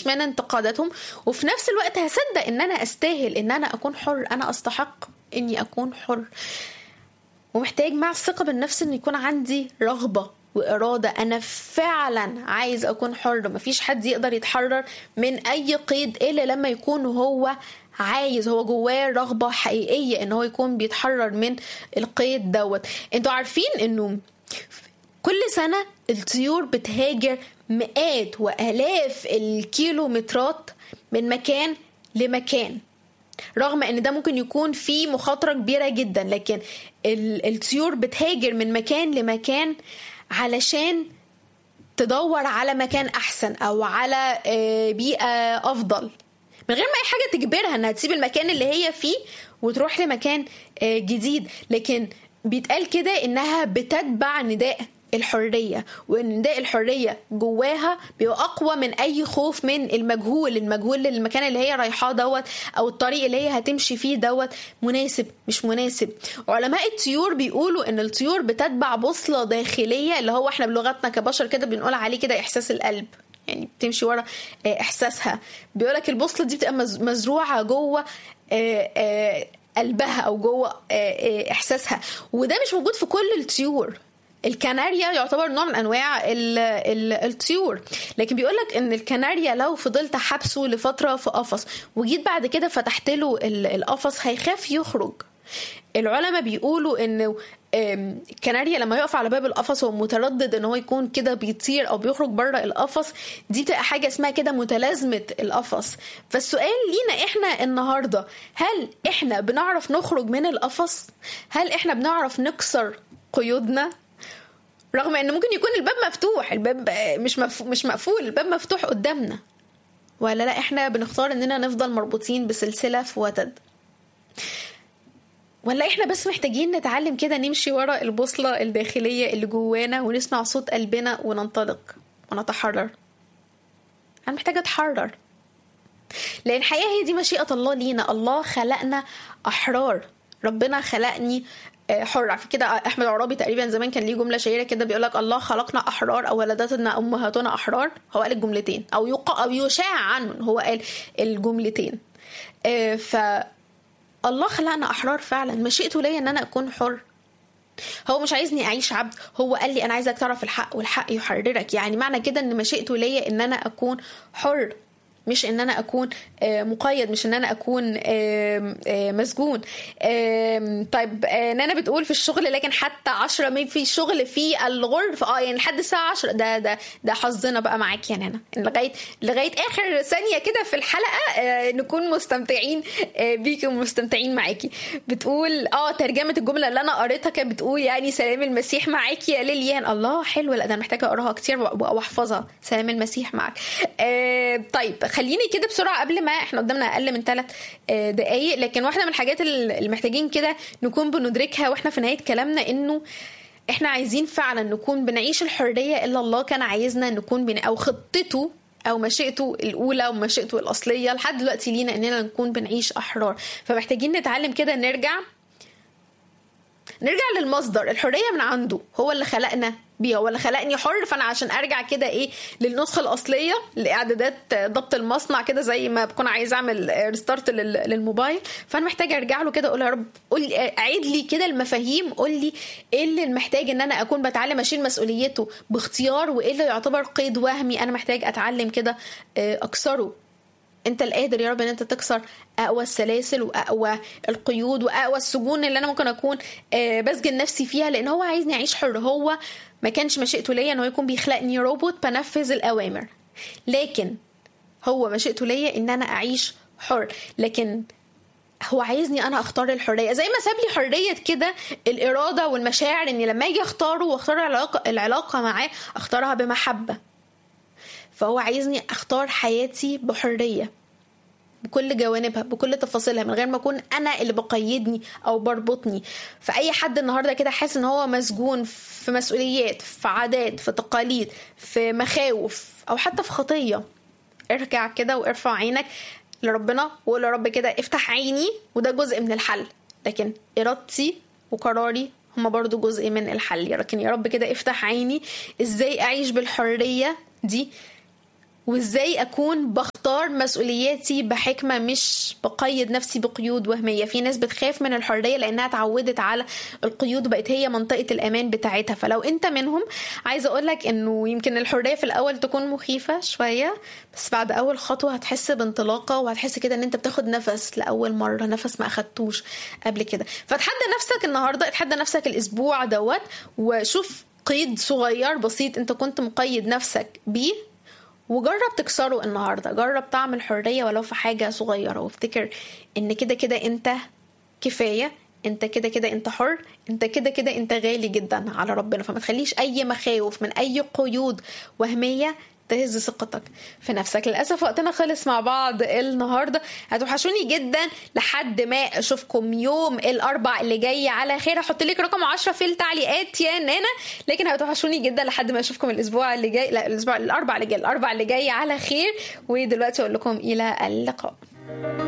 اخافش من انتقاداتهم وفي نفس الوقت هصدق ان انا استاهل ان انا اكون حر انا استحق اني اكون حر ومحتاج مع الثقة بالنفس ان يكون عندي رغبة وإرادة أنا فعلا عايز أكون حر مفيش حد يقدر يتحرر من أي قيد إلا لما يكون هو عايز هو جواه رغبة حقيقية إن هو يكون بيتحرر من القيد دوت انتوا عارفين إنه كل سنة الطيور بتهاجر مئات وآلاف الكيلومترات من مكان لمكان رغم ان ده ممكن يكون فيه مخاطرة كبيرة جدا لكن الطيور بتهاجر من مكان لمكان علشان تدور على مكان احسن او على بيئة افضل من غير ما اي حاجة تجبرها انها تسيب المكان اللي هي فيه وتروح لمكان جديد لكن بيتقال كده انها بتتبع نداء الحريه وان نداء الحريه جواها بيبقى اقوى من اي خوف من المجهول المجهول للمكان اللي هي رايحاه دوت او الطريق اللي هي هتمشي فيه دوت مناسب مش مناسب علماء الطيور بيقولوا ان الطيور بتتبع بوصله داخليه اللي هو احنا بلغتنا كبشر كده بنقول عليه كده احساس القلب يعني بتمشي ورا احساسها بيقولك البوصله دي بتبقى مزروعه جوه قلبها او جوه احساسها وده مش موجود في كل الطيور الكناريا يعتبر نوع من انواع ال ال الطيور لكن بيقول لك ان الكناريا لو فضلت حبسه لفتره في قفص وجيت بعد كده فتحت له القفص هيخاف يخرج العلماء بيقولوا انه الكناريا لما يقف على باب القفص وهو متردد ان هو يكون كده بيطير او بيخرج بره القفص دي بتبقى حاجه اسمها كده متلازمه القفص فالسؤال لينا احنا النهارده هل احنا بنعرف نخرج من القفص هل احنا بنعرف نكسر قيودنا رغم ان ممكن يكون الباب مفتوح الباب مش مف... مش مقفول الباب مفتوح قدامنا ولا لا احنا بنختار اننا نفضل مربوطين بسلسله في وتد ولا احنا بس محتاجين نتعلم كده نمشي ورا البوصله الداخليه اللي جوانا ونسمع صوت قلبنا وننطلق ونتحرر انا محتاجه اتحرر لان الحقيقه هي دي مشيئه الله لينا الله خلقنا احرار ربنا خلقني حر عارفين كده احمد عرابي تقريبا زمان كان ليه جمله شهيره كده بيقول لك الله خلقنا احرار او ولدتنا امهاتنا احرار هو قال الجملتين او يقع او يشاع عنه هو قال الجملتين ف الله خلقنا احرار فعلا مشيئته ليا ان انا اكون حر هو مش عايزني اعيش عبد هو قال لي انا عايزك تعرف الحق والحق يحررك يعني معنى كده ان مشيئته ليا ان انا اكون حر مش ان انا اكون مقيد مش ان انا اكون مسجون طيب نانا بتقول في الشغل لكن حتى عشرة ما في شغل في الغرف اه يعني لحد الساعة عشرة ده ده ده حظنا بقى معاك يا نانا لغاية لغاية اخر ثانية كده في الحلقة نكون مستمتعين بيكي ومستمتعين معاكي بتقول اه ترجمة الجملة اللي انا قريتها كانت بتقول يعني سلام المسيح معاكي يا ليليان الله حلوة لا ده انا محتاجة اقراها كتير واحفظها سلام المسيح معك طيب خليني كده بسرعه قبل ما احنا قدامنا اقل من ثلاث دقايق لكن واحده من الحاجات اللي محتاجين كده نكون بندركها واحنا في نهايه كلامنا انه احنا عايزين فعلا نكون بنعيش الحريه اللي الله كان عايزنا نكون بن او خطته او مشيئته الاولى ومشيئته الاصليه لحد دلوقتي لينا اننا نكون بنعيش احرار فمحتاجين نتعلم كده نرجع نرجع للمصدر الحريه من عنده هو اللي خلقنا بيها هو اللي خلقني حر فانا عشان ارجع كده ايه للنسخه الاصليه لاعدادات ضبط المصنع كده زي ما بكون عايز اعمل ريستارت للموبايل فانا محتاجه ارجع له كده اقول يا رب قول لي اعيد لي كده المفاهيم قول لي ايه اللي محتاج ان انا اكون بتعلم اشيل مسؤوليته باختيار وايه اللي يعتبر قيد وهمي انا محتاج اتعلم كده اكسره انت القادر يا رب ان انت تكسر اقوى السلاسل واقوى القيود واقوى السجون اللي انا ممكن اكون بسجن نفسي فيها لان هو عايزني اعيش حر هو ما كانش مشيئته ليا ان هو يكون بيخلقني روبوت بنفذ الاوامر لكن هو مشيئته ليا ان انا اعيش حر لكن هو عايزني انا اختار الحريه زي ما ساب لي حريه كده الاراده والمشاعر اني لما اجي اختاره واختار العلاقه العلاقه معاه اختارها بمحبه فهو عايزني اختار حياتي بحريه بكل جوانبها بكل تفاصيلها من غير ما اكون انا اللي بقيدني او بربطني فاي حد النهارده كده حاسس ان هو مسجون في مسؤوليات في عادات في تقاليد في مخاوف او حتى في خطيه ارجع كده وارفع عينك لربنا وقول يا رب كده افتح عيني وده جزء من الحل لكن ارادتي وقراري هما برضو جزء من الحل لكن يا رب كده افتح عيني ازاي اعيش بالحريه دي وازاي اكون بختار مسؤولياتي بحكمه مش بقيد نفسي بقيود وهميه في ناس بتخاف من الحريه لانها اتعودت على القيود وبقت هي منطقه الامان بتاعتها فلو انت منهم عايزه اقول لك انه يمكن الحريه في الاول تكون مخيفه شويه بس بعد اول خطوه هتحس بانطلاقه وهتحس كده ان انت بتاخد نفس لاول مره نفس ما اخدتوش قبل كده فتحدى نفسك النهارده اتحدى نفسك الاسبوع دوت وشوف قيد صغير بسيط انت كنت مقيد نفسك بيه وجرب تكسره النهارده جرب طعم الحريه ولو في حاجه صغيره وافتكر ان كده كده انت كفايه انت كده كده انت حر انت كده كده انت غالي جدا على ربنا فما تخليش اي مخاوف من اي قيود وهميه تهز ثقتك في نفسك للاسف وقتنا خلص مع بعض النهارده هتوحشوني جدا لحد ما اشوفكم يوم الاربع اللي جاي على خير هحط لك رقم 10 في التعليقات يا نانا لكن هتوحشوني جدا لحد ما اشوفكم الاسبوع اللي جاي لا الاسبوع الاربع اللي جاي الاربع اللي جاي على خير ودلوقتي اقول لكم الى اللقاء